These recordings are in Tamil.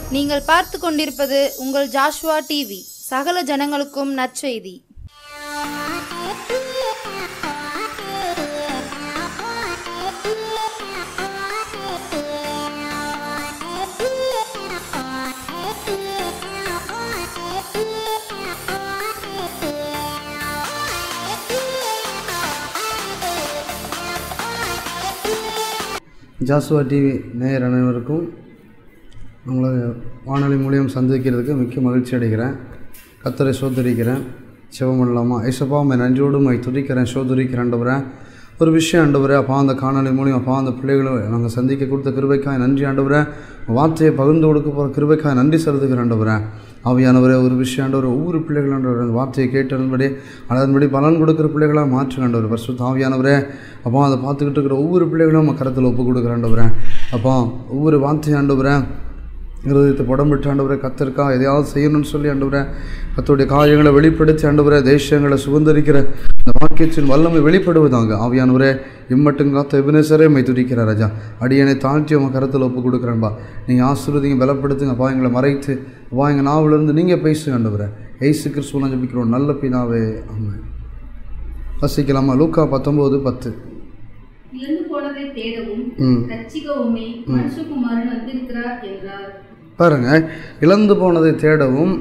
நீங்கள் பார்த்து கொண்டிருப்பது உங்கள் ஜாஷ்வா டிவி சகல ஜனங்களுக்கும் நற்செய்தி ஜாசுவா டிவி நேயர் அனைவருக்கும் உங்களை வானொலி மூலியம் சந்திக்கிறதுக்கு மிக்க மகிழ்ச்சி அடைகிறேன் கத்தரை சோதரிக்கிறேன் சிவம் இல்லாமல் ஐசப்பா உண்மை நன்றியோடு உண்மை துதிக்கிறேன் சோதரிக்கிறேன் ஆண்டவரேன் ஒரு விஷயம் ஆண்டவரே அப்பா அந்த காணொலி மூலியம் அப்பா அந்த பிள்ளைகளை நாங்கள் சந்திக்க கொடுத்த கிருபைக்காய் நன்றி ஆண்டவரேன் வார்த்தையை பகிர்ந்து கொடுக்க போகிற கிருபைக்காய் நன்றி செலுத்துகிறேன் ஆண்டவரேன் ஆவியானவரே ஒரு விஷயம் ஆண்டவர் ஒவ்வொரு பிள்ளைகள் ஆண்டவர் அந்த வார்த்தையை கேட்டதன்படி அதன்படி பலன் கொடுக்குற பிள்ளைகளாக மாற்றுங்க ஆண்டவர் பரிசுத்த ஆவியானவரே அப்பா அதை பார்த்துக்கிட்டு இருக்கிற ஒவ்வொரு பிள்ளைகளும் நம்ம கரத்தில் ஒப்பு கொடுக்குற ஆண்டவரே அப்பா ஒவ்வொரு வார்த்தையை ஆண்டவரே இருதயத்தை புடம்பிட்டு ஆண்டவரே கத்திருக்கா எதையாவது செய்யணும்னு சொல்லி ஆண்டவரே கத்தோடைய காரியங்களை வெளிப்படுத்தி ஆண்டவரே தேசங்களை சுதந்திரிக்கிற இந்த வாக்கியத்தின் வல்லமை வெளிப்படுவதாங்க ஆவியானவரே இம்மட்டும் காத்த எபினேசரே மை துடிக்கிற ராஜா அடியனை தாழ்த்தி உங்கள் கருத்தில் ஒப்பு கொடுக்குறேன்பா நீங்கள் ஆசிர்வதிங்க பலப்படுத்துங்க அப்பா எங்களை மறைத்து அப்பா எங்கள் நாவிலிருந்து நீங்கள் பேசுங்க ஆண்டவரே ஏசு கிறிஸ்துவனை ஜபிக்கிறோம் நல்ல பிதாவே ஆமாம் வசிக்கலாமா லூக்கா பத்தொம்போது பத்து இழந்து போனதை தேடவும் ம் ரட்சிக்கவுமே மனுஷகுமாரன் வந்திருக்கிறார் என்றார் பாருங்க இழந்து போனதை தேடவும்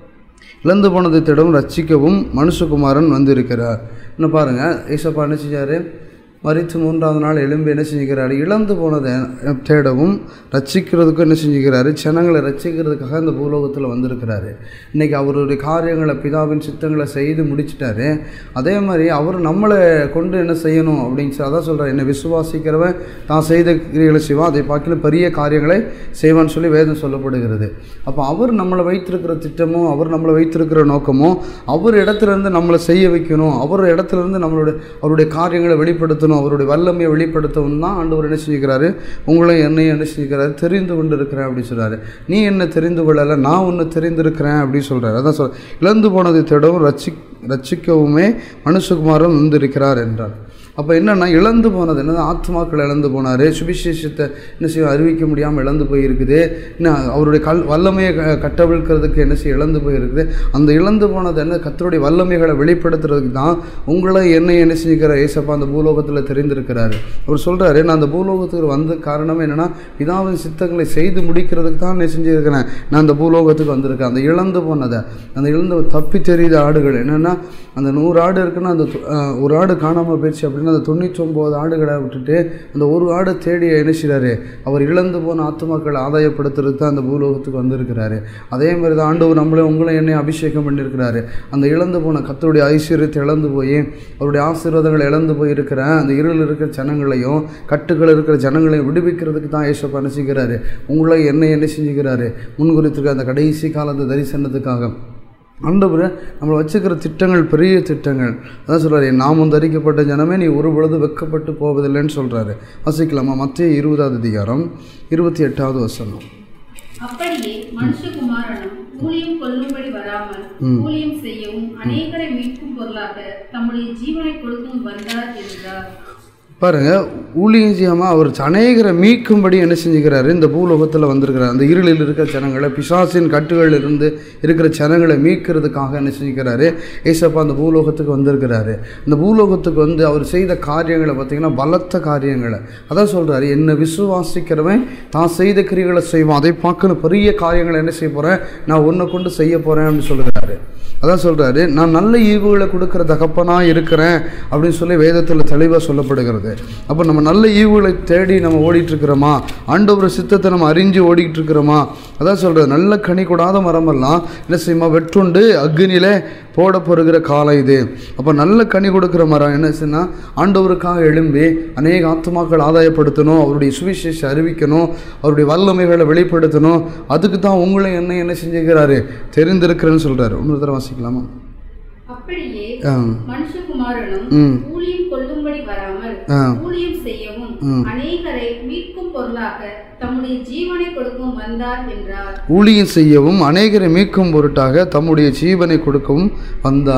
இழந்து போனதை தேடவும் ரட்சிக்கவும் மனுஷகுமாரன் வந்திருக்கிறார் இன்னும் பாருங்க ஏசப்பா என்ன செஞ்சார் மறித்து மூன்றாவது நாள் எலும்பு என்ன செஞ்சுக்கிறாரு இழந்து போனதை தேடவும் ரட்சிக்கிறதுக்கும் என்ன செஞ்சுக்கிறாரு ஜனங்களை ரட்சிக்கிறதுக்காக இந்த பூலோகத்தில் வந்திருக்கிறாரு இன்றைக்கி அவருடைய காரியங்களை பிதாவின் சித்தங்களை செய்து முடிச்சிட்டாரு அதே மாதிரி அவர் நம்மளை கொண்டு என்ன செய்யணும் அப்படின்னு சொல்லி அதான் சொல்கிறார் என்னை விசுவாசிக்கிறவன் தான் செய்த கிரியைகளை செய்வான் அதை பார்க்கல பெரிய காரியங்களை செய்வான்னு சொல்லி வேதம் சொல்லப்படுகிறது அப்போ அவர் நம்மளை வைத்திருக்கிற திட்டமும் அவர் நம்மளை வைத்திருக்கிற நோக்கமும் அவர் இடத்துல இருந்து நம்மளை செய்ய வைக்கணும் அவர் இடத்துல இருந்து நம்மளுடைய அவருடைய காரியங்களை வெளிப்படுத்தணும் அவருடைய வல்லமையை வெளிப்படுத்தவும் தான் ஆண்டவர் என்ன செஞ்சுக்கிறாரு உங்களை என்னையும் என்ன செஞ்சுக்கிறாரு தெரிந்து கொண்டு இருக்கிறேன் அப்படின்னு சொல்கிறாரு நீ என்ன தெரிந்து கொள்ளலை நான் ஒன்று தெரிந்திருக்கிறேன் அப்படின்னு சொல்கிறாரு அதான் சொல் இழந்து போனதை தேடவும் ரட்சி ரட்சிக்கவுமே மனுஷகுமாரன் வந்திருக்கிறார் என்றார் அப்போ என்னென்னா இழந்து போனது என்னது ஆத்மாக்கள் இழந்து போனார் சுவிசேஷத்தை என்ன செய்ய அறிவிக்க முடியாமல் இழந்து போயிருக்குது இன்னும் அவருடைய கல் வல்லமையை க- கட்டவிழ்க்கிறதுக்கு என்ன செய்ய இழந்து போயிருக்குது அந்த இழந்து போனது என்ன கத்தருடைய வல்லமைகளை வெளிப்படுத்துறதுக்கு தான் உங்களை என்னை என்ன செஞ்சுக்கிற ஏசப்பா அந்த பூலோகத்தில் தெரிந்திருக்கிறாரு அவர் சொல்கிறாரு நான் அந்த பூலோகத்துக்கு வந்த காரணம் என்னென்னா பிதாவின் சித்தங்களை செய்து முடிக்கிறதுக்கு தான் என்ன செஞ்சுருக்கிறேன் நான் அந்த பூலோகத்துக்கு வந்திருக்கேன் அந்த இழந்து போனதை அந்த இழந்து தப்பி தெரியுத ஆடுகள் என்னென்னா அந்த நூறு ஆடு இருக்குன்னா அந்த து- அஹ், ஒரு ஆடு காணாமல் போயிடுச்சு அப்படின்னா அந்த தொண்ணூற்றொம்பது ஆடுகளை விட்டுட்டு அந்த ஒரு ஆடு தேடி என்ன செய்றாரு அவர் இழந்து போன ஆத்மாக்களை ஆதாயப்படுத்துறதுக்கு தான் அந்த பூலோகத்துக்கு வந்திருக்கிறாரு அதே மாதிரி தான் ஆண்டவர் நம்மளே உங்களை என்னை அபிஷேகம் பண்ணியிருக்கிறாரு அந்த இழந்து போன கத்தருடைய ஐஸ்வர்யத்தை இழந்து போய் அவருடைய ஆசீர்வாதங்களை இழந்து போய் இருக்கிற அந்த இருள் இருக்கிற ஜனங்களையும் கட்டுகள் இருக்கிற ஜனங்களையும் விடுவிக்கிறதுக்கு தான் ஏசப்பா என்ன செய்கிறாரு உங்களை என்னை என்ன செஞ்சுக்கிறாரு முன்குறித்திருக்க அந்த கடைசி காலத்து தரிசனத்துக்காக ஆண்டவர் நம்மளை வச்சுக்கிற திட்டங்கள் பெரிய திட்டங்கள் அதான் சொல்கிறாரு நாமும் தரிக்கப்பட்ட ஜனமே நீ ஒரு பொழுது வெக்கப்பட்டு போவதில்லைன்னு சொல்கிறாரு வசிக்கலாமா மத்திய இருபதாவது அதிகாரம் இருபத்தி எட்டாவது வசனம் அப்படியே மனுஷகுமாரனும் ஊழியம் கொள்ளும்படி வராமல் ஊழியம் செய்யவும் அநேகரை மீட்கும் பொருளாக தம்முடைய ஜீவனை கொடுக்கும் வந்தார் என்றார் பாருங்க ஊழியம் செய்யாமல் அவர் அநேகரை மீட்கும்படி என்ன செஞ்சுக்கிறாரு இந்த பூலோகத்தில் வந்திருக்கிறார் அந்த இருளில் இருக்கிற ஜனங்களை பிசாசின் கட்டுகளில் இருந்து இருக்கிற ஜனங்களை மீட்கிறதுக்காக என்ன செஞ்சுக்கிறாரு ஏசப்பா அந்த பூலோகத்துக்கு வந்திருக்கிறாரு இந்த பூலோகத்துக்கு வந்து அவர் செய்த காரியங்களை பார்த்தீங்கன்னா பலத்த காரியங்களை அதான் சொல்கிறாரு என்னை விசுவாசிக்கிறவன் தான் செய்த கிரிகளை செய்வான் அதை பார்க்கணும் பெரிய காரியங்களை என்ன செய்ய போகிறேன் நான் உன்னை கொண்டு செய்ய போகிறேன் அப்படின்னு சொல்கிறாரு அதான் சொல்கிறாரு நான் நல்ல ஈவுகளை கொடுக்குற தகப்பனாக இருக்கிறேன் அப்படின்னு சொல்லி வேதத்தில் தெளிவாக சொல்லப்படுகிறது அப்போ நம்ம நல்ல ஈவுகளை தேடி நம்ம ஓடிட்டு இருக்கிறோமா ஆண்டவர் சித்தத்தை நம்ம அறிஞ்சு ஓடிக்கிட்டு இருக்கிறோமா அதான் சொல்கிறது நல்ல கனி கொடாத மரமெல்லாம் என்ன செய்யுமா வெட்டுண்டு அக்னியிலே போட போகிற காலம் இது அப்போ நல்ல கனி கொடுக்குற மரம் என்ன செய்யணும்னா ஆண்டவருக்காக எழும்பி அநேக ஆத்மாக்கள் ஆதாயப்படுத்தணும் அவருடைய சுவிசேஷம் அறிவிக்கணும் அவருடைய வல்லமைகளை வெளிப்படுத்தணும் அதுக்கு தான் உங்களை என்ன என்ன செஞ்சுக்கிறாரு தெரிந்திருக்கிறேன்னு சொல்கிறாரு இன்னொரு தடவை வாசிக்கலாமா அப்படியே ஆ மனுஷகுமாரனும் ம். ஊழியம் கொள்ளும்படி வராமல் ஆ. ஊழியம் செய்யவும் அநேகரை மீட்கும் பொருளாக தம்முடைய ஜீவனை கொடுக்கும் வந்தார் என்றார் ஊழியம் செய்யவும் அநேகரை மீட்கும் பொருட்டாக தம்முடைய ஜீவனை கொடுக்கவும் வந்தார்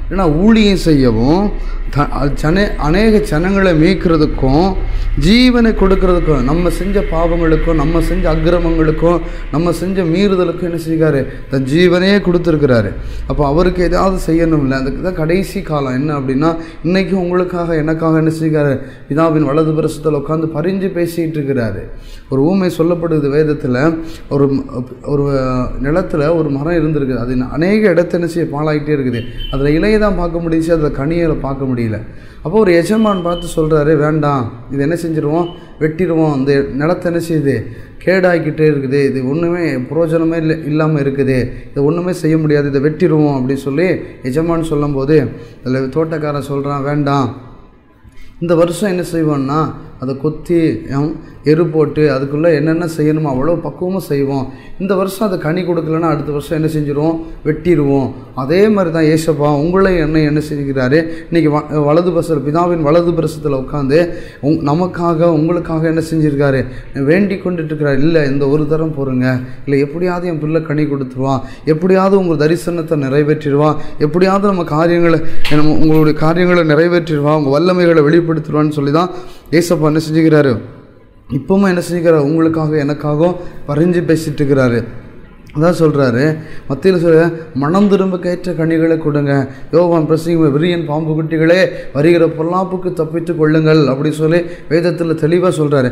ஏன்னா ஊழியம் செய்யவும் த ஜன அநேக ஜனங்களை மீட்கிறதுக்கும் ஜீவனை கொடுக்கறதுக்கும் நம்ம செஞ்ச பாவங்களுக்கும் நம்ம செஞ்ச அக்கிரமங்களுக்கும் நம்ம செஞ்ச மீறுதலுக்கும் என்ன செய்கிறாரு தன் ஜீவனையே கொடுத்துருக்கிறாரு அப்போ அவருக்கு ஏதாவது செய்யணும்ல அதுக்கு தான் கடைசி காலம் என்ன அப்படின்னா இன்னைக்கு உங்களுக்காக எனக்காக என்ன செய்கிறாரு பிதாவின் வலது பிரசத்தில் உட்காந்து பரிஞ்சு பேசிகிட்டு இருக்கிறாரு ஒரு ஊமை சொல்லப்படுது வேதத்தில் ஒரு ஒரு நிலத்தில் ஒரு மரம் இருந்திருக்குது அது அநேக இடத்த என்ன செய்ய பாழாயிட்டே இருக்குது அதில் இலையை தான் பார்க்க முடியுச்சு அதில் கனியை பார்க்க முடியல அப்போ ஒரு எஜமான் பார்த்து சொல்கிறாரு வேண்டாம் இது என்ன செஞ்சிருவோம் வெட்டிடுவோம் அந்த நிலத்தை என்ன செய்யுது கேடாகிக்கிட்டே இருக்குது இது ஒன்றுமே பிரயோஜனமே இல்லை இல்லாமல் இருக்குது இது ஒன்றுமே செய்ய முடியாது இதை வெட்டிடுவோம் அப்படின்னு சொல்லி எஜமான் சொல்லும்போது அதில் தோட்டக்காரன் சொல்கிறான் வேண்டாம் இந்த வருஷம் என்ன செய்வோம்னா அதை கொத்தி ஹம், எரு போட்டு அதுக்குள்ளே என்னென்ன செய்யணுமோ அவ்வளோ பக்குவமாக செய்வோம் இந்த வருஷம் அதை கனி கொடுக்கலன்னா அடுத்த வருஷம் என்ன செஞ்சிருவோம் வெட்டிடுவோம் அதே மாதிரி தான் ஏசப்பா உங்களை என்ன என்ன செய்கிறாரு இன்றைக்கி வ வலது பரிசல் பிதாவின் வலது பிரசத்தில் உட்காந்து உங் நமக்காக உங்களுக்காக என்ன செஞ்சுருக்காரு வேண்டி கொண்டுட்டு இருக்கிறார் இல்லை இந்த ஒரு தரம் போருங்க இல்லை எப்படியாவது என் பிள்ளை கனி கொடுத்துருவான் எப்படியாவது உங்கள் தரிசனத்தை நிறைவேற்றிடுவான் எப்படியாவது நம்ம காரியங்களை நம்ம உங்களுடைய காரியங்களை நிறைவேற்றிடுவான் உங்கள் வல்லமைகளை வெளிப்படுத்திடுவான்னு சொல்லி தான் ஏசப்பா என்ன செஞ்சுக்கிறாரு இப்பவும் என்ன செஞ்சுக்கிறார் உங்களுக்காக எனக்காகவும் பறிஞ்சு பேசிட்டு இருக்கிறாரு அதான் சொல்கிறாரு மத்தியில் சொல்ல மனம் திரும்ப கேட்ட கனிகளை கொடுங்க யோவான் பிரசிங்க விரியன் பாம்பு குட்டிகளே வருகிற பொல்லாப்புக்கு தப்பித்து கொள்ளுங்கள் அப்படி சொல்லி வேதத்தில் தெளிவாக சொல்கிறாரு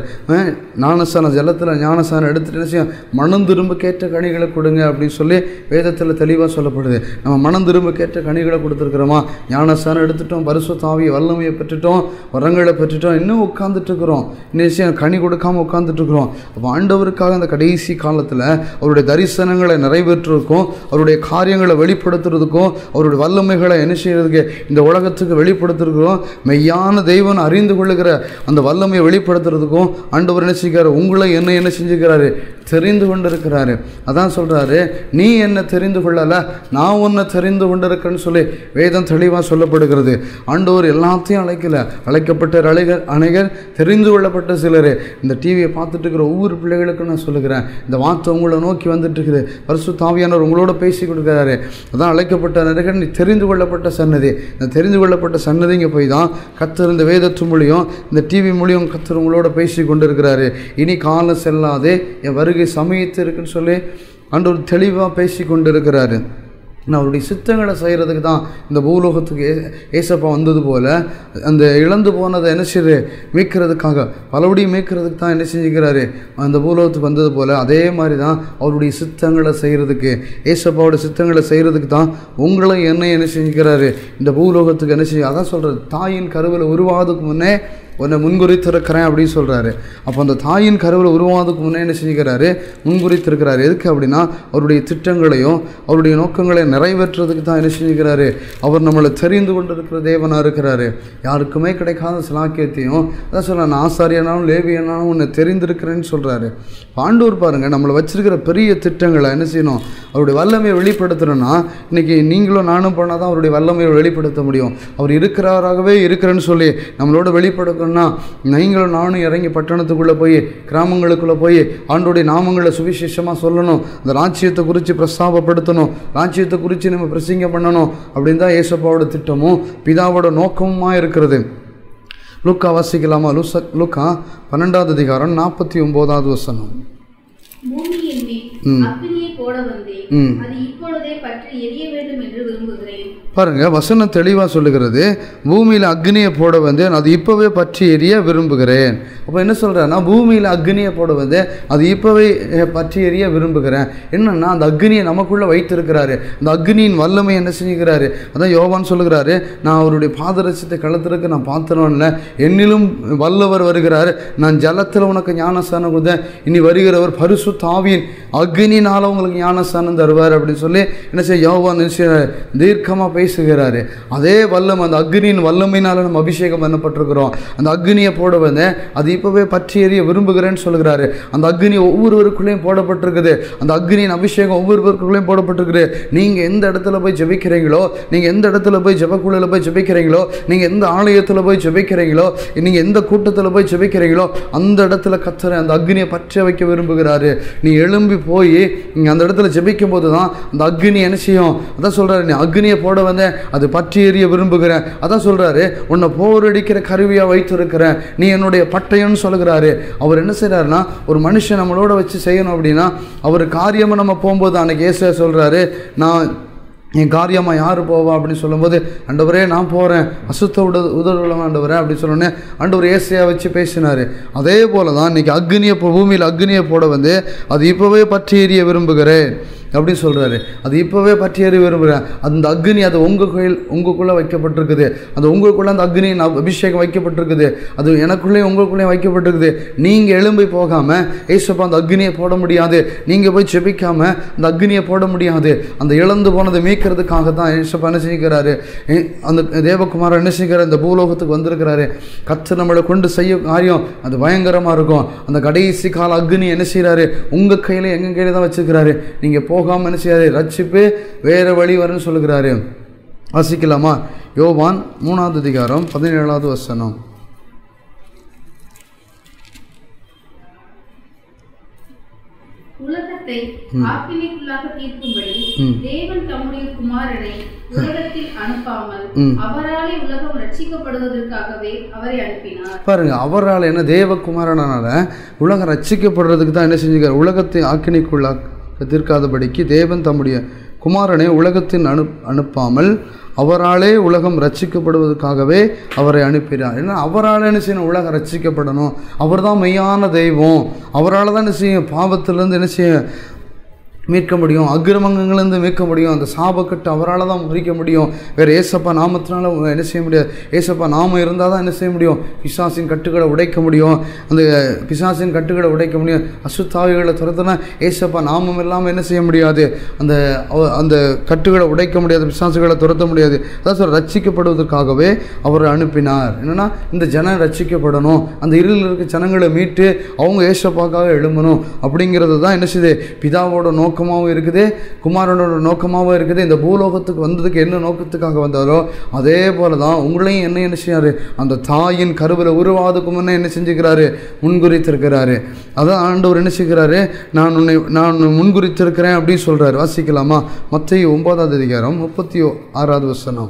ஞானசான ஜலத்தில் ஞானசானம் எடுத்துட்டு என்ன செய்யும் மனம் திரும்ப கேட்ட கனிகளை கொடுங்க அப்படின்னு சொல்லி வேதத்தில் தெளிவாக சொல்லப்படுது நம்ம மனம் திரும்ப கேட்ட கனிகளை கொடுத்துருக்குறோமா ஞானசானம் எடுத்துட்டோம் பரிசு தாவி வல்லமையை பெற்றுட்டோம் வரங்களை பெற்றுட்டோம் இன்னும் உட்காந்துட்டு இருக்கிறோம் இன்னும் விஷயம் கனி கொடுக்காம உட்காந்துட்டு இருக்கிறோம் அப்போ ஆண்டவருக்காக அந்த கடைசி காலத்தில் அவருடைய தரிசனங்களை நிறைவேற்றுறதுக்கும் அவருடைய காரியங்களை வெளிப்படுத்துறதுக்கும் அவருடைய வல்லமைகளை என்ன செய்யறதுக்கு இந்த உலகத்துக்கு வெளிப்படுத்துறதுக்கும் மெய்யான தெய்வன் அறிந்து கொள்ளுகிற அந்த வல்லமையை வெளிப்படுத்துறதுக்கும் ஆண்டவர் என்ன செய்கிறாரு உங்களை என்ன என்ன செஞ்சுக்கிறாரு தெரிந்து கொண்டிருக்கிறாரு அதான் சொல்றாரு நீ என்ன தெரிந்து கொள்ளல நான் உன்னை தெரிந்து கொண்டிருக்கிறேன்னு சொல்லி வேதம் தெளிவாக சொல்லப்படுகிறது ஆண்டவர் எல்லாத்தையும் அழைக்கல அழைக்கப்பட்ட அழைகர் அனைகர் தெரிந்து கொள்ளப்பட்ட சிலர் இந்த டிவியை பார்த்துட்டு இருக்கிற ஒவ்வொரு பிள்ளைகளுக்கும் நான் சொல்லுகிறேன் இந்த வார்த்தை உங்களை நோக்கி வந்துட்டு இருக்குது பரிசு தாவியானவர் உங்களோட பேசி கொடுக்குறாரு அதான் அழைக்கப்பட்ட நரகன் நீ தெரிந்து கொள்ளப்பட்ட சன்னதி இந்த தெரிந்து கொள்ளப்பட்ட சன்னதிங்க போய் தான் கத்தர் இந்த வேதத்து மூலியம் இந்த டிவி மூலியம் கத்தர் உங்களோட பேசி கொண்டிருக்கிறாரு இனி காலம் செல்லாதே என் வருகை சமயத்து இருக்குன்னு சொல்லி ஆண்டவர் தெளிவாக பேசி கொண்டிருக்கிறாரு நான் அவருடைய சித்தங்களை செய்கிறதுக்கு தான் இந்த பூலோகத்துக்கு ஏ- ஏசப்பா வந்தது போல் அந்த இழந்து போனதை என்ன செய்யுது மீட்கிறதுக்காக பலபடியும் மீட்கிறதுக்கு தான் என்ன செஞ்சுக்கிறாரு அந்த பூலோகத்துக்கு வந்தது போல் அதே மாதிரி தான் அவருடைய சித்தங்களை செய்கிறதுக்கு ஏசப்பாவோட சித்தங்களை செய்கிறதுக்கு தான் உங்களை என்ன என்ன செஞ்சுக்கிறாரு இந்த பூலோகத்துக்கு என்ன செய்ய அதான் சொல்கிறது தாயின் கருவில் உருவாவதுக்கு முன்னே உன்னை முன்குறித்திருக்கிறேன் அப்படின்னு சொல்கிறாரு அப்போ அந்த தாயின் கருவில் உருவாவதுக்கு முன்னே என்ன செஞ்சுக்கிறாரு முன்குறித்திருக்கிறாரு எதுக்கு அப்படின்னா அவருடைய திட்டங்களையும் அவருடைய நோக்கங்களையும் நிறைவேற்றுறதுக்கு தான் என்ன செஞ்சுக்கிறாரு அவர் நம்மளை தெரிந்து கொண்டிருக்கிற தேவனாக இருக்கிறாரு யாருக்குமே கிடைக்காத சிலாக்கியத்தையும் அதான் சொல்ல நான் ஆசாரியனாலும் லேவியனாலும் உன்னை தெரிந்திருக்கிறேன்னு சொல்கிறாரு பாண்டூர் பாருங்கள் நம்மளை வச்சிருக்கிற பெரிய திட்டங்களை என்ன செய்யணும் அவருடைய வல்லமையை வெளிப்படுத்தணும்னா இன்னைக்கு நீங்களும் நானும் பண்ணால் தான் அவருடைய வல்லமையை வெளிப்படுத்த முடியும் அவர் இருக்கிறவராகவே இருக்கிறேன்னு சொல்லி நம்மளோட வெளிப்படுத்தணும்னா நீங்களும் நானும் இறங்கி பட்டணத்துக்குள்ளே போய் கிராமங்களுக்குள்ளே போய் ஆண்டோடைய நாமங்களை சுவிசேஷமாக சொல்லணும் அந்த ராஜ்யத்தை குறித்து பிரஸ்தாபப்படுத்தணும் ராஜ்யத்தை குறித்து நம்ம பிரசிங்கம் பண்ணணும் அப்படின்னு தான் ஏசப்பாவோட திட்டமும் பிதாவோட நோக்கமுமா இருக்கிறது லுக்கா வாசிக்கலாமா லுச லுக்கா பன்னெண்டாவது அதிகாரம் நாற்பத்தி ஒம்போதாவது வசனம் பூமியின் மேல் அக்கினியை போட வந்தேன் ம் அது இப்பொழுதே பற்றி எரிய வேண்டும் என்று விரும்புகிறேன் பாருங்க வசனம் தெளிவாக சொல்லுகிறது பூமியில் அக்னியை போட வந்தேன் அது இப்போவே பற்றி எரிய விரும்புகிறேன் அப்போ என்ன சொல்கிறேன்னா பூமியில் அக்னியை போட வந்தேன் அது இப்போவே அஹ், பற்றி எரிய விரும்புகிறேன் என்னன்னா அந்த அக்னியை நமக்குள்ளே வைத்திருக்கிறாரு அந்த அக்னியின் வல்லமை என்ன செஞ்சுக்கிறாரு அதான் யோவான் சொல்லுகிறாரு நான் அவருடைய பாதரசத்தை களத்திற்கு நான் பார்த்தனும் இல்லை என்னிலும் வல்லவர் வருகிறார் நான் ஜலத்தில் உனக்கு ஞானஸ்தானம் கொடுத்தேன் இனி வருகிறவர் பரிசு தாவியின் அக்னினால உங்களுக்கு ஞானஸ்தானம் தருவார் அப்படின்னு சொல்லி என்ன செய்ய யோவான் என்ன செய்யறாரு? தீர்க்கமா பேசுகிறாரு அதே வல்லம் அந்த அக்னியின் வல்லமையினால நம்ம அபிஷேகம் பண்ணப்பட்டிருக்கிறோம் அந்த அக்னியை போட வந்தேன் அது இப்பவே பற்றி எறிய விரும்புகிறேன்னு சொல்கிறாரு அந்த அக்னி ஒவ்வொருவருக்குள்ளேயும் போடப்பட்டிருக்குது அந்த அக்னியின் அபிஷேகம் ஒவ்வொருவருக்குள்ளேயும் போடப்பட்டிருக்குது நீங்க எந்த இடத்துல போய் ஜெபிக்கிறீங்களோ நீங்க எந்த இடத்துல போய் ஜெபக்குழுல போய் ஜெபிக்கிறீங்களோ நீங்க எந்த ஆலயத்துல போய் ஜெபிக்கிறீங்களோ நீங்க எந்த கூட்டத்துல போய் ஜெபிக்கிறீங்களோ அந்த இடத்துல கத்தரை அந்த அக்னியை பற்ற வைக்க விரும்புகிறாரு நீ எழும்பி போய் போய் நீங்கள் அந்த இடத்துல ஜெபிக்கும் போது தான் அந்த அக்னி என்ன செய்யும் அதான் சொல்கிறாரு நீ அக்னியை போட வந்தேன் அது பற்றி எறிய விரும்புகிறேன் அதான் சொல்கிறாரு உன்னை போரடிக்கிற கருவியாக வைத்திருக்கிறேன் நீ என்னுடைய பட்டயம்னு சொல்லுகிறாரு அவர் என்ன செய்கிறாருன்னா ஒரு மனுஷன் நம்மளோட வச்சு செய்யணும் அப்படின்னா அவர் காரியமாக நம்ம போகும்போது அன்னைக்கு ஏச சொல்கிறாரு நான் என் காரியமாக யார் போவா அப்படின்னு சொல்லும்போது ஆண்டவரே நான் போகிறேன் அசுத்த உட உதவுள்ளவன் ஆண்டவரே அப்படின்னு சொன்னோன்னே ஆண்டவர் ஏசையா வச்சு பேசினார் அதே போல தான் இன்றைக்கி அக்னியை இப்போ பூமியில் அக்னியை போட வந்து அது இப்போவே பற்றி எறிய விரும்புகிறேன் அப்படின்னு சொல்கிறாரு அது இப்போவே பற்றி எறிய விரும்புகிறேன் அந்த அக்னி அது உங்கள் கோயில் உங்களுக்குள்ளே வைக்கப்பட்டிருக்குது அது உங்களுக்குள்ளே அந்த அக்னி அபிஷேகம் வைக்கப்பட்டிருக்குது அது எனக்குள்ளேயும் உங்களுக்குள்ளேயும் வைக்கப்பட்டிருக்குது நீங்கள் எழும்பி போகாமல் ஏசப்பா அந்த அக்னியை போட முடியாது நீங்கள் போய் செபிக்காம அந்த அக்னியை போட முடியாது அந்த இழந்து போனதை மீட்கிறதுக்காக தான் ஏசப்பா என்ன செய்கிறாரு ஏ- அந்த தேவகுமாரன் என்ன செய்கிறார் இந்த பூலோகத்துக்கு வந்திருக்கிறாரு கத்து நம்மளை கொண்டு செய்ய காரியம் அது பயங்கரமாக இருக்கும் அந்த கடைசி கால அக்னி என்ன செய்கிறாரு உங்கள் கையில் எங்கள் கையில் தான் வச்சுக்கிறாரு நீங்கள் போகாமல் என்ன செய்யாரு ரட்சிப்பு வேறு வழி வரும்னு சொல்லுகிறாரு வாசிக்கலாமா யோவான் மூணாவது அதிகாரம் பதினேழாவது வசனம் உலகத்தை ஆக்கினைக்குள்ளாக தீர்க்கும்படி தேவன் தம்முடைய குமாரனை உலகத்தில் அனுப்பாமல் அவராலே உலகம் ரட்சிக்கப்படுவதற்காகவே அவரை அனுப்பினார் பாருங்க அவரால் என்ன தேவகுமாரனால உலகம் ரட்சிக்கப்படுறதுக்கு தான் என்ன செஞ்சுக்கார் உலகத்தை ஆக்கினைக்குள்ளாக்க தீர்க்காதபடிக்கு தேவன் தம்முடைய குமாரனை உலகத்தின் அனு அனுப்பாமல் அவராலே உலகம் ரட்சிக்கப்படுவதற்காகவே அவரை அனுப்பினார் ஏன்னா அவரால் என்ன செய்யணும் உலகம் ரட்சிக்கப்படணும் அவர் தான் மெய்யான தெய்வம் அவரால் தான் என்ன செய்யும் பாவத்திலேருந்து என்ன செய்யும் மீட்க முடியும் அக்கிரமங்கள்லேருந்து மீட்க முடியும் அந்த சாபக்கட்டு அவரால் தான் முறிக்க முடியும் வேறு ஏசப்பா நாமத்தினால என்ன செய்ய முடியாது ஏசப்பா நாமம் இருந்தால் தான் என்ன செய்ய முடியும் பிசாசின் கட்டுகளை உடைக்க முடியும் அந்த பிசாசின் கட்டுகளை உடைக்க முடியும் அசுத்தாவிகளை துரத்துனா ஏசப்பா நாமம் இல்லாமல் என்ன செய்ய முடியாது அந்த அவ- அந்த கட்டுகளை உடைக்க முடியாது பிசாசுகளை துரத்த முடியாது அதான் சார் ரட்சிக்கப்படுவதற்காகவே அவர் அனுப்பினார் என்னன்னா இந்த ஜனம் ரட்சிக்கப்படணும் அந்த இருளில் இருக்க ஜனங்களை மீட்டு அவங்க ஏசப்பாக்காக எழும்பணும் அப்படிங்கிறது தான் என்ன செய்யுது பிதாவோட நோக்கமாகவும் இருக்குது குமாரனோட நோக்கமாகவும் இருக்குது இந்த பூலோகத்துக்கு வந்ததுக்கு என்ன நோக்கத்துக்காக வந்தாரோ அதே போல தான் உங்களையும் என்ன என்ன செய்யாரு அந்த தாயின் கருவில் உருவாதுக்கு முன்னே என்ன செஞ்சுக்கிறாரு முன்குறித்திருக்கிறாரு அதான் ஆண்டவர் என்ன செய்கிறாரு நான் உன்னை நான் உன்னை முன்குறித்திருக்கிறேன் அப்படின்னு சொல்றாரு வாசிக்கலாமா மத்திய ஒன்பதாவது அதிகாரம் முப்பத்தி ஆறாவது வசனம்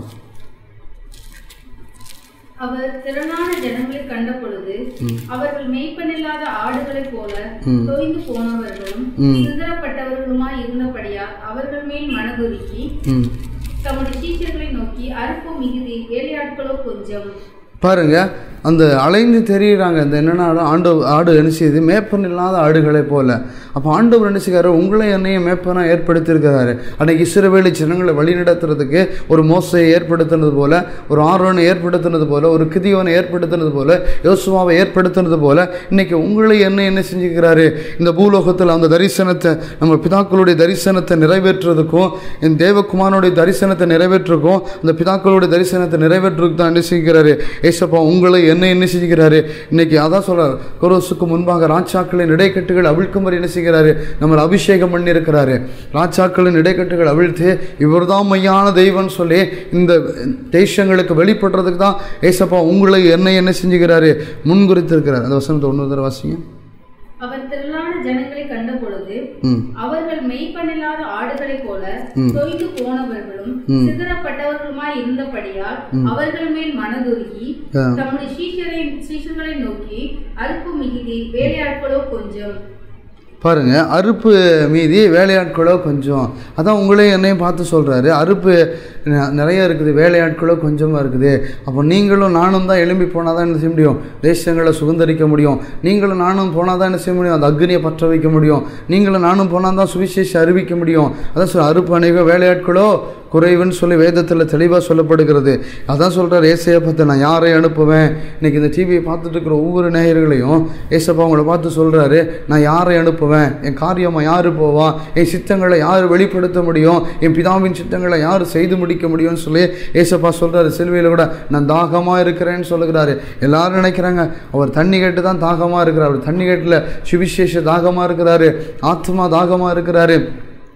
அவர் திரளான ஜனங்களை கண்ட பொழுது அவர்கள் மேய்ப்பனில்லாத ஆடுகளைப் போல தொய்ந்து போனவர்களும் சிதறப்பட்டவர்களுமாய் இருந்தபடியால் அவர்கள் மேல் மனதுருக்கி ம் தம்முடைய டீச்சர்களை நோக்கி அறுப்பு மிகுதி வேலையாட்களோ கொஞ்சம் பாருங்க அந்த அலைந்து தெரியுறாங்க இந்த என்னென்ன ஆண்டு ஆடு என்ன செய்யுது மேப்பன் இல்லாத ஆடுகளை போல அப்போ ஆண்டவர் என்ன செய்கிறாரு உங்களை என்னையும் மேப்பனாக ஏற்படுத்தியிருக்கிறாரு அன்னைக்கு இஸ்ரவேலி ஜனங்களை வழிநடத்துறதுக்கு ஒரு மோசையை ஏற்படுத்தினது போல ஒரு ஆரோனை ஏற்படுத்தினது போல ஒரு கிதியோனை ஏற்படுத்தினது போல யோசுவாவை ஏற்படுத்தினது போல இன்னைக்கு உங்களை என்ன என்ன செஞ்சுக்கிறாரு இந்த பூலோகத்தில் அந்த தரிசனத்தை நம்ம பிதாக்களுடைய தரிசனத்தை நிறைவேற்றுறதுக்கும் என் தேவகுமாரனுடைய தரிசனத்தை நிறைவேற்றுக்கும் அந்த பிதாக்களுடைய தரிசனத்தை நிறைவேற்றுறதுக்கு தான் என்ன செய்கிறாரு ஏசப்பா உங்களை என்ன என்ன செஞ்சுக்கிறாரு இன்னைக்கு அதான் சொல்றார் கொரோசுக்கு முன்பாக ராஜாக்களின் இடைக்கட்டுகள் அவிழ்க்கும்படி என்ன செய்கிறாரு நம்மளை அபிஷேகம் பண்ணியிருக்கிறாரு ராஜாக்களின் இடைக்கட்டுகள் அவிழ்த்து இவர்தான் மையான தெய்வம்னு சொல்லி இந்த தேசங்களுக்கு வெளிப்படுறதுக்கு தான் ஏசப்பா உங்களை என்ன என்ன செஞ்சுக்கிறாரு முன்குறித்திருக்கிறார் அந்த வசனத்தை ஒன்று தடவை வாசிங்க அவர் திரளான ஜனங்களை கண்ட பொழுது ம் அவர்கள் மெய்ப்பனில்லாத ஆடுகளைப் போல தொய்ந்து போனவர்களும் சிதறப்பட்டவர்களுமாய் இருந்தபடியால் அவர்கள் மேல் மனதுருகி ஆ. தம்முடைய சீஷரை சீஷர்களை நோக்கி அல்பு மிகுதி வேலையாட்களோ கொஞ்சம் பாருங்க அறுப்பு மீதி வேலையாட்களோ கொஞ்சம் அதான் உங்களையும் என்னையும் பார்த்து சொல்கிறாரு அறுப்பு ந- நிறைய இருக்குது வேலையாட்களோ கொஞ்சமாக இருக்குது அப்போ நீங்களும் நானும் தான் எழும்பி போனால் தான் என்ன செய்ய முடியும் தேசங்களை சுதந்திரிக்க முடியும் நீங்களும் நானும் போனால் தான் என்ன செய்ய முடியும் அந்த அக்னியை பற்ற வைக்க முடியும் நீங்களும் நானும் போனால் தான் சுவிசேஷம் அறிவிக்க முடியும் அதான் சொல்ல அறுப்பு அநேக வேலையாட்களோ குறைவுன்னு சொல்லி வேதத்தில் தெளிவாக சொல்லப்படுகிறது அதான் சொல்கிறார் ஏசையை பார்த்து நான் யாரை அனுப்புவேன் இன்னைக்கு இந்த டிவியை பார்த்துட்டு இருக்கிற ஒவ்வொரு நேயர்களையும் ஏசப்பா அவங்கள பார்த்து சொல்கிறாரு நான் யாரை அனுப்புவேன் என் காரியமாக யார் போவா என் சித்தங்களை யார் வெளிப்படுத்த முடியும் என் பிதாவின் சித்தங்களை யார் செய்து முடிக்க முடியும்னு சொல்லி ஏசப்பா சொல்கிறாரு சிலுவையில் கூட நான் தாகமாக இருக்கிறேன்னு சொல்லுகிறாரு எல்லாரும் நினைக்கிறாங்க அவர் தண்ணி கேட்டு தான் தாகமாக இருக்கிறார் அவர் தண்ணி கேட்டில் சுவிசேஷ தாகமாக இருக்கிறாரு ஆத்மா தாகமாக இருக்கிறாரு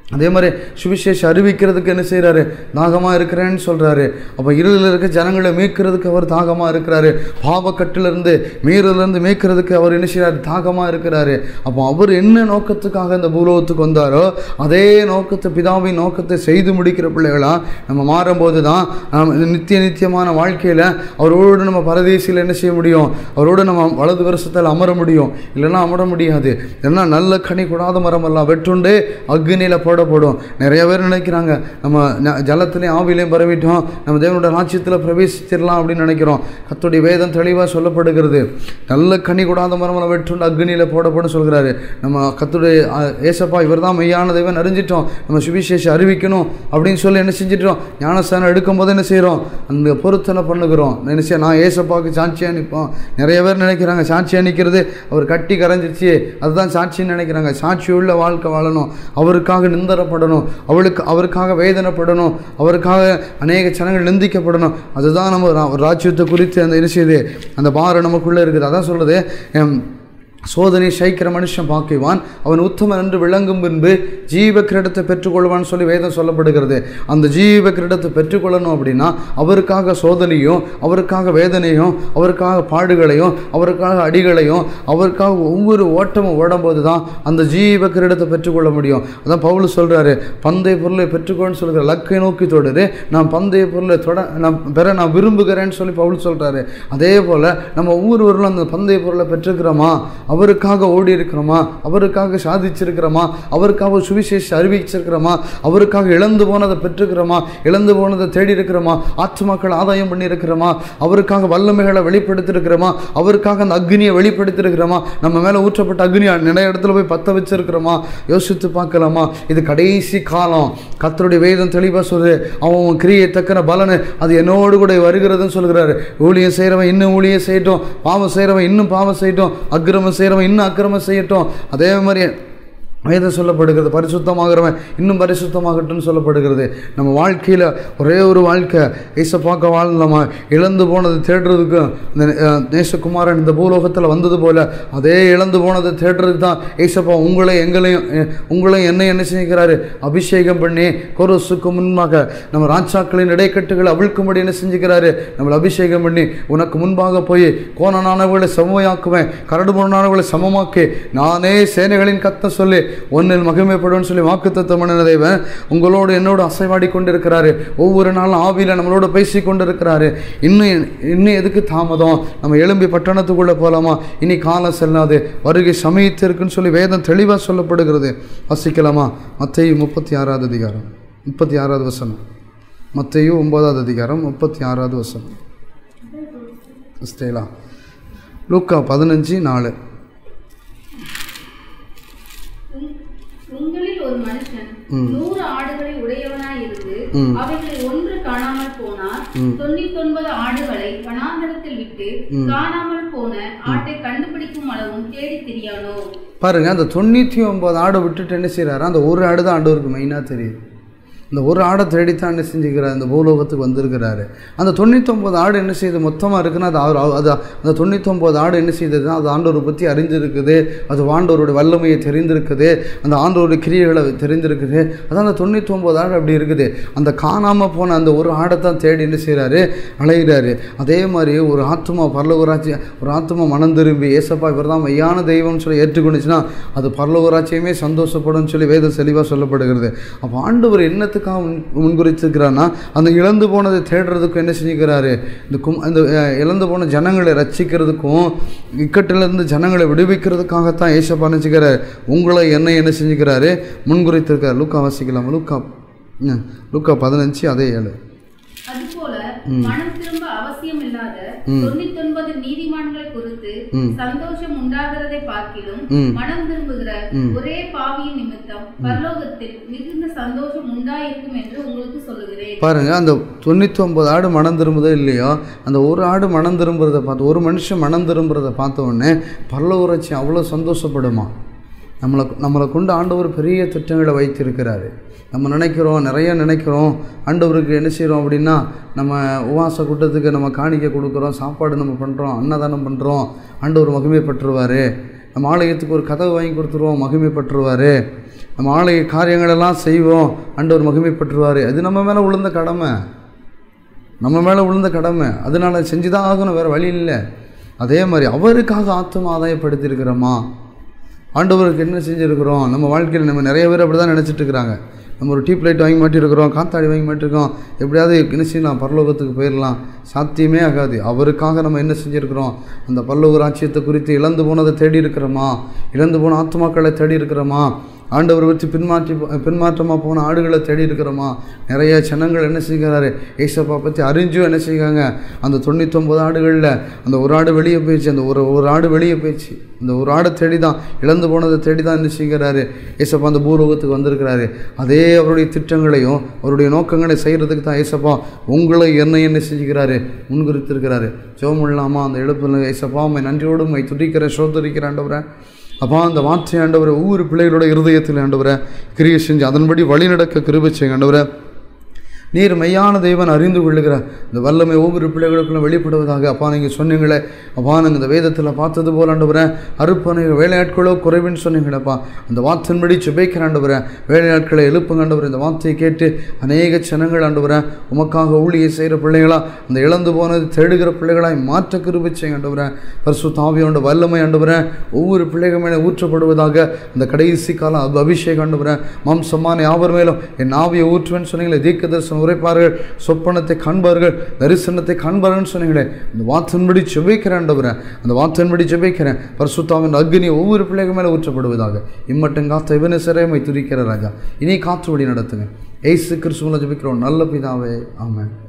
அதே மாதிரி சுவிசேஷம் அறிவிக்கிறதுக்கு என்ன செய்கிறாரு தாகமாக இருக்கிறேன்னு சொல்கிறாரு அப்போ இருளில் இருக்க ஜனங்களை மீட்கிறதுக்கு அவர் தாகமாக இருக்கிறாரு பாவக்கட்டிலிருந்து மீறலிருந்து மீட்கிறதுக்கு அவர் என்ன செய்கிறாரு தாகமாக இருக்கிறாரு அப்போ அவர் என்ன நோக்கத்துக்காக இந்த பூலோகத்துக்கு வந்தாரோ அதே நோக்கத்தை பிதாவின் நோக்கத்தை செய்து முடிக்கிற பிள்ளைகளா நம்ம மாறும்போது தான் நாம் இந்த நித்திய நித்தியமான வாழ்க்கையில் அவரோடு நம்ம பரதேசியில் என்ன செய்ய முடியும் அவரோடு நம்ம வலது வருஷத்தில் அமர முடியும் இல்லைன்னா அமர முடியாது ஏன்னா நல்ல கனி கூடாத மரம் எல்லாம் வெட்டுண்டு அக்னியில் போடப்படும் நிறைய பேர் நினைக்கிறாங்க நம்ம ந- ஜலத்திலையும் ஆவிலையும் பரவிட்டோம் நம்ம தேவனோட ராஜ்யத்தில் பிரவேசிச்சிடலாம் அப்படின்னு நினைக்கிறோம் கத்துடைய வேதம் தெளிவாக சொல்லப்படுகிறது நல்ல கனி கூடாத மரமெல்லாம் வெட்டுண்டு அக்னியில் போடப்படும் சொல்கிறாரு நம்ம கத்துடைய அஹ், ஏசப்பா இவர் தான் மெய்யான தெய்வம் அறிஞ்சிட்டோம் நம்ம சுவிசேஷம் அறிவிக்கணும் அப்படின்னு சொல்லி என்ன செஞ்சிட்டோம் ஞானஸ்தானம் எடுக்கும்போது என்ன செய்கிறோம் அந்த பொருத்தனை பண்ணுகிறோம் என்ன செய்ய நான் ஏசப்பாவுக்கு சாட்சியாக நிற்போம் நிறைய பேர் நினைக்கிறாங்க சாட்சியாக நிற்கிறது அவர் கட்டி கரைஞ்சிச்சு அதுதான் சாட்சின்னு நினைக்கிறாங்க சாட்சி உள்ள வாழ்க்கை வாழணும் அவருக்காக நிந்தரப்படணும் அவளுக்கு அவருக்காக வேதனைப்படணும் அவருக்காக அநேக ஜனங்கள் நிந்திக்கப்படணும் அதுதான் நம்ம ரா- ராஜ்யத்தை குறித்து அந்த என்ன செய்யுது அந்த பாரம் நமக்குள்ளே இருக்குது அதான் சொல்லுது எம், சோதனை சைக்கிற மனுஷன் பாக்கிவான் அவன் உத்தமன் என்று விளங்கும் பின்பு ஜீவ கிரீடத்தை பெற்றுக்கொள்வான்னு சொல்லி வேதம் சொல்லப்படுகிறது அந்த ஜீவ கிரீடத்தை பெற்றுக்கொள்ளணும் அப்படின்னா அவருக்காக சோதனையும் அவருக்காக வேதனையும் அவருக்காக பாடுகளையும் அவருக்காக அடிகளையும் அவருக்காக ஒவ்வொரு ஓட்டமும் ஓடும்போது தான் அந்த ஜீவ கிரீடத்தை பெற்றுக்கொள்ள முடியும் அதான் பவுல் சொல்றாரு பந்தய பொருளை பெற்றுக்கொள்னு சொல்கிற லக்கை நோக்கி தொடரு நான் பந்தய பொருளை தொட நான் பெற நான் விரும்புகிறேன்னு சொல்லி பவுல் சொல்றாரு அதே போல் நம்ம ஒவ்வொருவர்களும் அந்த பந்தய பொருளை பெற்றுக்கிறோமா அவருக்காக ஓடி இருக்கிறோமா அவருக்காக சாதிச்சிருக்கிறோமா அவருக்காக சுவிசேஷம் அறிவிச்சிருக்கிறோமா அவருக்காக இழந்து போனதை பெற்றுக்கிறோமா இழந்து போனதை தேடி இருக்கிறோமா ஆத்மாக்கள் ஆதாயம் பண்ணி இருக்கிறோமா அவருக்காக வல்லமைகளை வெளிப்படுத்தியிருக்கிறோமா அவருக்காக அந்த அக்னியை வெளிப்படுத்தியிருக்கிறோமா நம்ம மேலே ஊற்றப்பட்ட அக்னியை நிறைய இடத்துல போய் பற்ற வச்சிருக்கிறோமா யோசித்து பார்க்கலாமா இது கடைசி காலம் கர்த்தருடைய வேதம் தெளிவாக சொல்லுது அவன் உன் கிரியை தக்கன பலனு அது என்னோடு கூட வருகிறதுன்னு சொல்கிறாரு ஊழியம் செய்கிறவன் இன்னும் ஊழியம் செய்யட்டும் பாவம் செய்கிறவன் இன்னும் பாவம் செய்யட்டும் அக்கிரமம் செய்கிறவன் இன்னும் அக்கிரமம் செய்யட்டும் அதே மாதிரி வேதம் சொல்லப்படுகிறது பரிசுத்தமாகிறவன் இன்னும் பரிசுத்தமாகட்டும்னு சொல்லப்படுகிறது நம்ம வாழ்க்கையில் ஒரே ஒரு வாழ்க்கை ஏசப்பாக்க வாழ்ந்தோமா இழந்து போனது தேடுறதுக்கும் இந்த அஹ், நேசகுமாரன் இந்த பூலோகத்தில் வந்தது போல அதே இழந்து போனதை தேடுறதுக்கு தான் ஏசப்பா உங்களை எங்களையும் அஹ், உங்களையும் என்ன என்ன செய்கிறாரு அபிஷேகம் பண்ணி கொரோசுக்கு முன்பாக நம்ம ராஜாக்களின் இடைக்கட்டுகளை அவிழ்க்கும்படி என்ன செஞ்சுக்கிறாரு நம்மளை அபிஷேகம் பண்ணி உனக்கு முன்பாக போய் கோணனானவர்களை சமமாக்குவேன் கரடுமுரனானவர்களை சமமாக்கி நானே சேனைகளின் கத்த சொல்லி ஒன்னில் மகிமைப்படுவேன்னு சொல்லி வாக்குத்தத்தம் பண்ணின தேவன் உங்களோடு என்னோடு அசைவாடி கொண்டிருக்கிறாரு ஒவ்வொரு நாளும் ஆவியில் நம்மளோட பேசி கொண்டிருக்கிறாரு இன்னும் இன்னும் எதுக்கு தாமதம் நம்ம எழும்பி பட்டணத்துக்குள்ளே போகலாமா இனி காலம் செல்லாது வருகை சமயத்திற்குன்னு சொல்லி வேதம் தெளிவாக சொல்லப்படுகிறது வசிக்கலாமா மத்தேயு முப்பத்தி ஆறாவது அதிகாரம் முப்பத்தி ஆறாவது வசனம் மத்தேயு ஒன்பதாவது அதிகாரம் முப்பத்தி ஆறாவது வசனம் ஸ்டேலா லூக்கா பதினஞ்சு நாலு உங்- உங்களில் ஒரு மனுஷன் நூறு ஆடுகளை உடையவனாய் இருந்து ம். அவைகளில் ஒன்று காணாமல் போனார் தொண்ணூத்தொன்பது ஆடுகளை வனாந்தரத்தில் விட்டு காணாமல் போன ஆட்டை கண்டுபிடிக்கும் அளவும் தேடி திரியானோ பாருங்க அந்த தொண்ணூற்றி ஒன்பது ஆடை விட்டுட்டு என்ன செய்கிறாரு அந்த ஒரு ஆடு தான் ஆண்டவருக்கு மெயினாக தெரியுது இந்த ஒரு ஆடை தேடித்தான் என்ன செஞ்சுக்கிறார் இந்த பூலோகத்துக்கு வந்திருக்கிறாரு அந்த தொண்ணூத்தொம்பது ஆடு என்ன செய்யுது மொத்தமாக இருக்குன்னா அது அவர் அது அந்த தொண்ணூத்தொம்பது ஆடு என்ன செய்ததுன்னா அது ஆண்டவரை பற்றி அறிஞ்சிருக்குது அது ஆண்டவருடைய வல்லமையை தெரிந்திருக்குது அந்த ஆண்டவருடைய கிரியைகளை தெரிந்திருக்குது அதான் அந்த தொண்ணூத்தொம்பது ஆடு அப்படி இருக்குது அந்த காணாமல் போன அந்த ஒரு ஆடை தான் தேடி என்ன செய்கிறாரு அலைகிறாரு அதே மாதிரி ஒரு ஆத்மா பரலோகராட்சி ஒரு ஆத்மா மனம் திரும்பி ஏசப்பா இவர் தான் மையான தெய்வம்னு சொல்லி ஏற்றுக்கொண்டுச்சுன்னா அது பரலோகராட்சியமே சந்தோஷப்படும்னு சொல்லி வேதம் தெளிவாக சொல்லப்படுகிறது அப்போ ஆண்டவர் என்னத்துக்காக முன் முன்குறிச்சிருக்கிறான்னா அந்த இழந்து போனதை தேடுறதுக்கும் என்ன செஞ்சுக்கிறாரு இந்த கும் அந்த அஹ், இழந்து போன ஜனங்களை ரட்சிக்கிறதுக்கும் இக்கட்டிலிருந்து ஜனங்களை விடுவிக்கிறதுக்காகத்தான் ஏசப்பா நினச்சிக்கிறார் உங்களை என்ன என்ன செஞ்சுக்கிறாரு முன்குறித்திருக்கார் லூக்கா வாசிக்கலாம் லூக்கா ம், லூக்கா பதினஞ்சு அதே ஏழு அதுபோல மனம் திரும்ப அவசியம் இல்லாத தொண்ணூத்தொன்பது நீதிமான்களை குறித்து சந்தோஷம் உண்டாகிறதை பார்க்கிலும் மனம் திரும்புகிற ஒரே பாவியின் நிமித்தம் பரலோகத்தில் மிகுந்த சந்தோஷம் உண்டாயிருக்கும் என்று உங்களுக்கு சொல்லுகிறேன் பாருங்க அந்த தொண்ணூற்றி ஒம்பது ஆடு மனம் திரும்புதோ இல்லையோ அந்த ஒரு ஆடு மனம் திரும்புறதை பார்த்து ஒரு மனுஷன் மனம் திரும்புறதை பார்த்த உடனே பரலோகராட்சி அவ்வளோ சந்தோஷப்படுமா நம்மளை நம்மளை கொண்டு ஆண்டவர் பெரிய திட்டங்களை வைத்திருக்கிறாரு நம்ம நினைக்கிறோம் நிறைய நினைக்கிறோம் ஆண்டவருக்கு என்ன செய்கிறோம் அப்படின்னா நம்ம உவாச கூட்டத்துக்கு நம்ம காணிக்கை கொடுக்குறோம் சாப்பாடு நம்ம பண்ணுறோம் அன்னதானம் பண்ணுறோம் ஆண்டவர் மகிமைப்பட்டுருவார் நம்ம ஆலயத்துக்கு ஒரு கதவு வாங்கி கொடுத்துருவோம் மகிமைப்பட்டுருவார் நம்ம ஆலய காரியங்களெல்லாம் செய்வோம் ஆண்டவர் மகிமைப்பட்டுருவார் அது நம்ம மேலே விழுந்த கடமை நம்ம மேலே விழுந்த கடமை அதனால செஞ்சு தான் ஆகணும் வேறு வழி இல்லை அதே மாதிரி அவருக்காக ஆத்ம ஆதாயப்படுத்தியிருக்கிறோமா ஆண்டவருக்கு என்ன செஞ்சுருக்கிறோம் நம்ம வாழ்க்கையில் நம்ம நிறைய பேர் அப்படி தான் நினச்சிட்டு இருக்கிறாங்க நம்ம ஒரு டீப் லைட் வாங்கி மாட்டிருக்கிறோம் காத்தாடி வாங்கி மாட்டிருக்கோம் எப்படியாவது என்ன செய்யலாம் பரலோகத்துக்கு போயிடலாம் சாத்தியமே ஆகாது அவருக்காக நம்ம என்ன செஞ்சுருக்கிறோம் அந்த பரலோக ராஜ்யத்தை குறித்து இழந்து போனதை தேடி இருக்கிறோமா இழந்து போன ஆத்மாக்களை தேடி இருக்கிறோமா ஆண்டவரை வச்சு பின்மாற்றி பின்மாற்றமாக போன ஆடுகளை தேடி இருக்கிறோமா நிறைய ஜனங்கள் என்ன செய்கிறாரு ஏசப்பா பற்றி அறிஞ்சும் என்ன செய்கிறாங்க அந்த தொண்ணூத்தொம்பது ஆடுகளில் அந்த ஒரு ஆடு வெளியே போயிடுச்சு அந்த ஒரு ஒரு ஆடு வெளியே போயிடுச்சு இந்த ஒரு ஆடை தேடி தான் இழந்து போனதை தேடி தான் என்ன செய்கிறாரு ஏசப்பா அந்த பூலோகத்துக்கு வந்திருக்கிறாரு அதே அவருடைய திட்டங்களையும் அவருடைய நோக்கங்களை செய்கிறதுக்கு தான் ஏசப்பா உங்களை என்னை என்ன செஞ்சுக்கிறாரு முன்குறித்திருக்கிறாரு ஜோம் இல்லாமல் அந்த எழுப்பில் ஏசப்பா உண்மை நன்றியோடு உண்மை துடிக்கிற சோதரிக்கிற ஆண்டவரை அப்பா அந்த வார்த்தை ஆண்டவரை ஒவ்வொரு பிள்ளைகளோட இருதயத்தில் ஆண்டவரை கிரியை செஞ்சு அதன்படி வழி நடக்க கிருபை செய்யுங்க ஆண்டவரை நீர் மெய்யான தெய்வன் அறிந்து கொள்ளுகிற இந்த வல்லமை ஒவ்வொரு பிள்ளைகளுக்குள்ள வெளிப்படுவதாக அப்பா நீங்கள் சொன்னீங்களே அப்பா நாங்கள் இந்த வேதத்தில் பார்த்தது போல் ஆண்டவரேன் அறுப்பனை வேலையாட்களோ குறைவுன்னு சொன்னீங்களேப்பா அந்த வார்த்தையின்படி சுபைக்கிற ஆண்டவரேன் வேலையாட்களை எழுப்புங்க ஆண்டவர் இந்த வார்த்தையை கேட்டு அநேக ஜனங்கள் ஆண்டவரேன் உமக்காக ஊழியை செய்கிற பிள்ளைகளா அந்த இழந்து போனது தேடுகிற பிள்ளைகளாய் மாற்ற கிருபை செய்யுங்க ஆண்டவரேன் பரிசு தாவியோட வல்லமை ஆண்டவரேன் ஒவ்வொரு பிள்ளைகள் மேலே ஊற்றப்படுவதாக இந்த கடைசி காலம் அப- அபிஷேகம் ஆண்டவரேன் மாம்சமான யாவர் மேலும் என் ஆவியை ஊற்றுவேன்னு சொன்னீங்களே தீர்க்க தரிசனம் உரைப்பார்கள் சொப்பனத்தை காண்பார்கள் தரிசனத்தை காண்பார்கள்னு சொன்னீங்களே அந்த வார்த்தையின்படி செபிக்கிறேன் ஆண்டவரேன் அந்த வார்த்தையின்படி ஜெபிக்கிறேன் பரிசுத்தாவின் அக்னி ஒவ்வொரு பிள்ளைகள் மேலே ஊற்றப்படுவதாக இம்மட்டும் காத்த இவனை சிறைமை துரிக்கிற ராஜா இனி காற்றுபடி நடத்துங்க ஏசு கிறிஸ்துவில் ஜெபிக்கிறோம் நல்ல பிதாவே ஆமென்